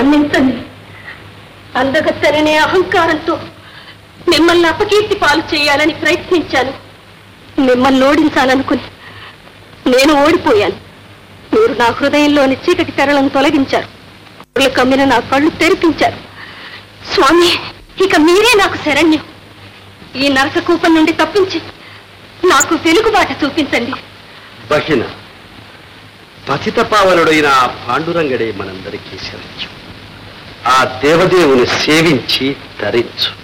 మన్నించండి అందగత్తెననే అహంకారంతో మిమ్మల్ని అపకీర్తి పాలు చేయాలని ప్రయత్నించాను మిమ్మల్ని ఓడించాలనుకుని నేను ఓడిపోయాను మీరు నా హృదయంలోని చీకటి తెరలను తొలగించారు కళ్ళు కమ్మిన నా కళ్ళు తెరిపించారు స్వామి ఇక మీరే నాకు శరణ్యం ఈ నరక కూపం నుండి తప్పించి నాకు వెలుగుబాట చూపించండి బహిన పతిత పావనుడైన ఆ పాండురంగడే మనందరికీ శరణ్యం ఆ దేవదేవుని సేవించి తరించు